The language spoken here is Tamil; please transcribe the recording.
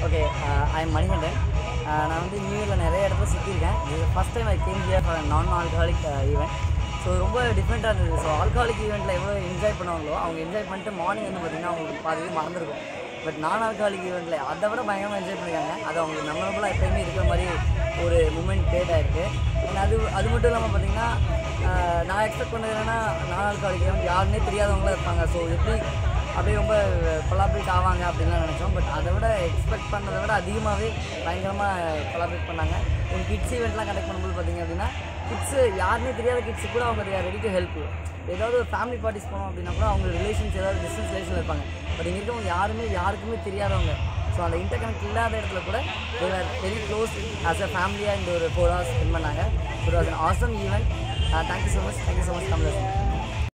okay I am Manikandan Uh, நான் வந்து நியூ இயரில் நிறைய இடத்துல சுற்றிருக்கேன் இது first time I came here for non alcoholic event so ரொம்ப டிஃப்ரெண்ட்டாக இருந்தது ஸோ ஆல்கஹாலிக் ஈவெண்ட்டில் எவ்வளோ என்ஜாய் பண்ணுவாங்களோ அவங்க என்ஜாய் பண்ணிட்டு மார்னிங் வந்து பார்த்திங்கன்னா அவங்களுக்கு பாதி இது மறந்துருக்கும் பட் நான் ஆல்கஹாலிக் ஈவெண்ட்டில் அதை விட பயங்கரமாக என்ஜாய் பண்ணியிருக்காங்க அது அவங்களுக்கு மெமரபுளாக எப்பயுமே இருக்கிற மாதிரி ஒரு மூமெண்ட் கிரியேட் ஆயிருக்கு And அது அது மட்டும் இல்லாமல் பார்த்தீங்கன்னா ஆஹ் நான் எக்ஸ்பெக்ட் பண்ணது என்னன்னா நான் ஆல்கஹாலிக் ஈவெண்ட் யாருன்னே தெரியாதவங்களா இருப்பாங்க ஸோ எப்படி அப்படியே ரொம்ப கொலாபரேட் ஆவாங்க அப்படின்லாம் நினச்சோம் பட் அதை விட எக்ஸ்பெக்ட் பண்ணதை விட அதிகமாகவே பயங்கரமாக கொலாபரேட் பண்ணாங்க உங்கள் கிட்ஸ் ஈவெண்ட்லாம் கண்டக்ட் பண்ணும்போது பார்த்தீங்க அப்படின்னா கிட்ஸு யாருமே தெரியாத கிட்ஸு கூட அவங்க ரெடி டு ஹெல்ப் ஏதாவது ஒரு ஃபேமிலி பார்ட்டிஸ் போனோம் அப்படின்னா கூட அவங்க ரிலேஷன்ஸ் ஏதாவது டிஸ்டன்ஸ் ரிலேஷனில் இருப்பாங்க பட் இங்கே இருக்கவங்க யாருமே யாருக்குமே தெரியாதவங்க ஸோ அந்த இன்டர் கனெக்ட் இல்லாத இடத்துல கூட there very close as a ஃபேமிலியாக இந்த ஒரு ஃபோர் ஹவர்ஸ் ஸ்பெண்ட் பண்ணாங்க ஸோ அது awesome event thank you so much thank you so much Tamil